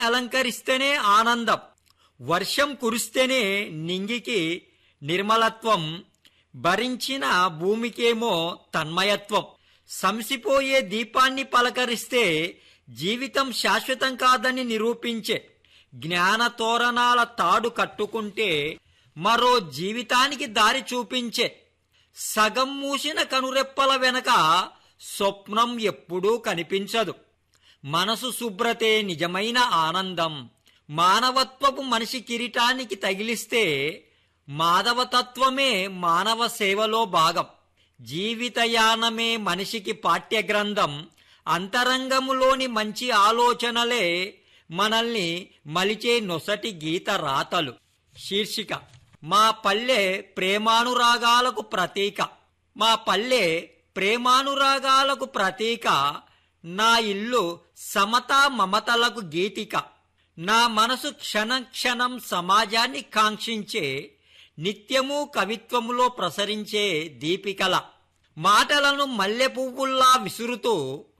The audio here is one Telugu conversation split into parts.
అలంకరిస్తేనే ఆనందం వర్షం కురిస్తేనే నింగికి నిర్మలత్వం భరించిన భూమికేమో తన్మయత్వం సంసిపోయే దీపాన్ని పలకరిస్తే జీవితం శాశ్వతం కాదని నిరూపించే జ్ఞాన తోరణాల తాడు కట్టుకుంటే మరో జీవితానికి దారి చూపించే సగం మూసిన కనురెప్పల వెనక స్వప్నం ఎప్పుడూ కనిపించదు మనసు శుభ్రతే నిజమైన ఆనందం మానవత్వపు మనిషి కిరీటానికి తగిలిస్తే మాధవతత్వమే మానవ సేవలో భాగం జీవితయానమే మనిషికి పాఠ్యగ్రంథం అంతరంగములోని మంచి ఆలోచనలే మనల్ని మలిచే నొసటి గీత రాతలు శీర్షిక మా పల్లె ప్రేమానురాగాలకు ప్రతీక మా పల్లె ప్రేమానురాగాలకు ప్రతీక నా ఇల్లు సమతా మమతలకు గీతిక నా మనసు క్షణం క్షణం సమాజాన్ని కాంక్షించే నిత్యము కవిత్వములో ప్రసరించే దీపికల మాటలను మల్లె పువ్వుల్లా విసురుతూ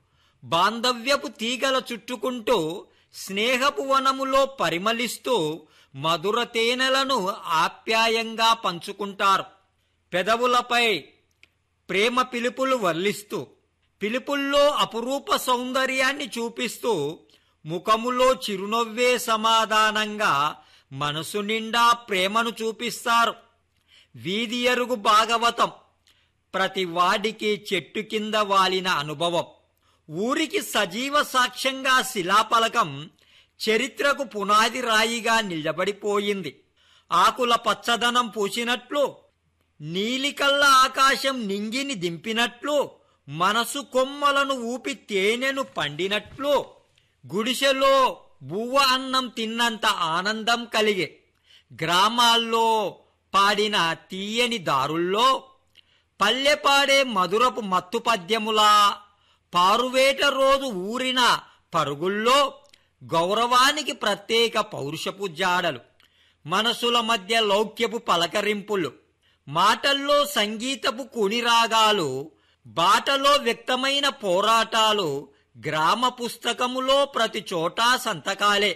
బాంధవ్యపు తీగల చుట్టుకుంటూ స్నేహపు వనములో పరిమళిస్తూ మధుర తేనెలను ఆప్యాయంగా పంచుకుంటారు పెదవులపై ప్రేమ పిలుపులు వర్లిస్తూ పిలుపుల్లో అపురూప సౌందర్యాన్ని చూపిస్తూ ముఖములో చిరునవ్వే సమాధానంగా మనసు నిండా ప్రేమను చూపిస్తారు వీధి ఎరుగు భాగవతం ప్రతి వాడికి చెట్టు కింద వాలిన అనుభవం ఊరికి సజీవ సాక్ష్యంగా శిలాపలకం చరిత్రకు పునాది రాయిగా నిలబడిపోయింది ఆకుల పచ్చదనం పూసినట్లు నీలికల్ల ఆకాశం నింగిని దింపినట్లు మనసు కొమ్మలను ఊపి తేనెను పండినట్లు గుడిసెలో బువ్వ అన్నం తిన్నంత ఆనందం కలిగే గ్రామాల్లో పాడిన తీయని దారుల్లో పల్లె పాడే మధురపు మత్తు పద్యములా పారువేట రోజు ఊరిన పరుగుల్లో గౌరవానికి ప్రత్యేక పౌరుషపు జాడలు మనసుల మధ్య లౌక్యపు పలకరింపులు మాటల్లో సంగీతపు కునిరాగాలు బాటలో వ్యక్తమైన పోరాటాలు గ్రామ పుస్తకములో ప్రతి చోటా సంతకాలే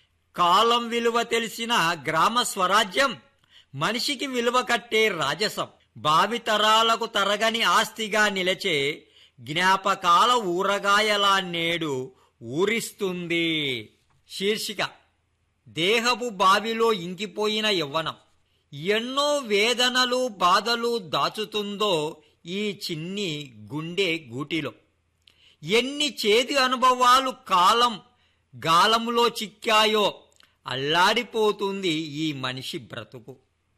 కాలం విలువ తెలిసిన గ్రామ స్వరాజ్యం మనిషికి విలువ కట్టే రాజసం భావితరాలకు తరగని ఆస్తిగా నిలచే జ్ఞాపకాల ఊరగాయలా నేడు ఊరిస్తుంది శీర్షిక దేహపు బావిలో ఇంకిపోయిన యవ్వనం ఎన్నో వేదనలు బాధలు దాచుతుందో ఈ చిన్ని గుండె గూటిలో ఎన్ని చేదు అనుభవాలు కాలం గాలములో చిక్కాయో అల్లాడిపోతుంది ఈ మనిషి బ్రతుకు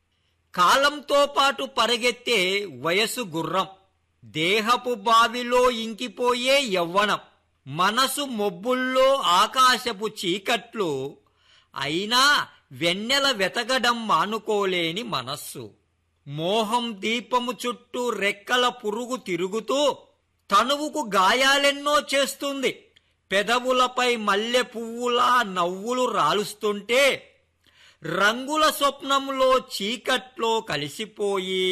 కాలంతో పాటు పరిగెత్తే వయసు గుర్రం దేహపు బావిలో ఇంకిపోయే యవ్వనం మనసు మొబ్బుల్లో ఆకాశపు చీకట్లు అయినా వెన్నెల వెతకడం మానుకోలేని మనస్సు మోహం దీపము చుట్టూ రెక్కల పురుగు తిరుగుతూ తనువుకు గాయాలెన్నో చేస్తుంది పెదవులపై మల్లె పువ్వులా నవ్వులు రాలుస్తుంటే రంగుల స్వప్నంలో చీకట్లో కలిసిపోయి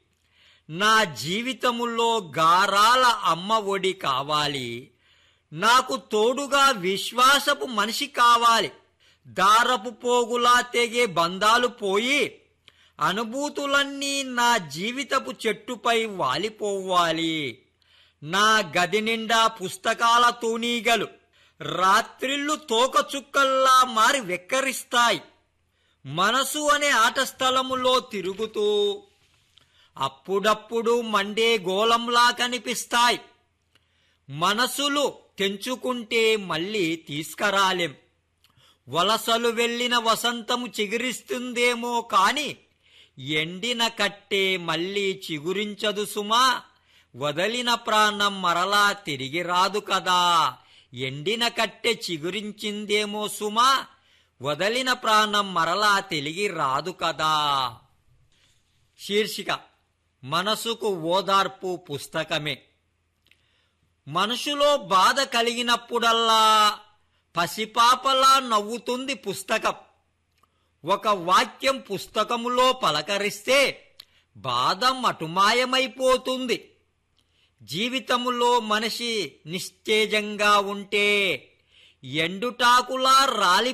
నా జీవితములో గారాల అమ్మ ఒడి కావాలి నాకు తోడుగా విశ్వాసపు మనిషి కావాలి దారపు పోగులా తెగే బంధాలు పోయి అనుభూతులన్నీ నా జీవితపు చెట్టుపై వాలిపోవాలి నా గది నిండా పుస్తకాల తూనీగలు రాత్రిళ్ళు తోకచుక్కల్లా మారి వెక్కరిస్తాయి మనసు అనే ఆట స్థలములో తిరుగుతూ అప్పుడప్పుడు మండే గోళంలా కనిపిస్తాయి మనసులు తెంచుకుంటే మళ్ళీ తీసుకురాలేం వలసలు వెళ్లిన వసంతము చిగురిస్తుందేమో కాని ఎండిన కట్టే మళ్ళీ చిగురించదు సుమా వదలిన ప్రాణం మరలా తిరిగి రాదు కదా ఎండిన కట్టె చిగురించిందేమో సుమా వదలిన ప్రాణం మరలా తిరిగి రాదు కదా శీర్షిక మనసుకు ఓదార్పు పుస్తకమే మనసులో బాధ కలిగినప్పుడల్లా పసిపాపలా నవ్వుతుంది పుస్తకం ఒక వాక్యం పుస్తకములో పలకరిస్తే బాధ మటుమాయమైపోతుంది జీవితములో మనిషి నిస్తేజంగా ఉంటే ఎండుటాకులా రాలి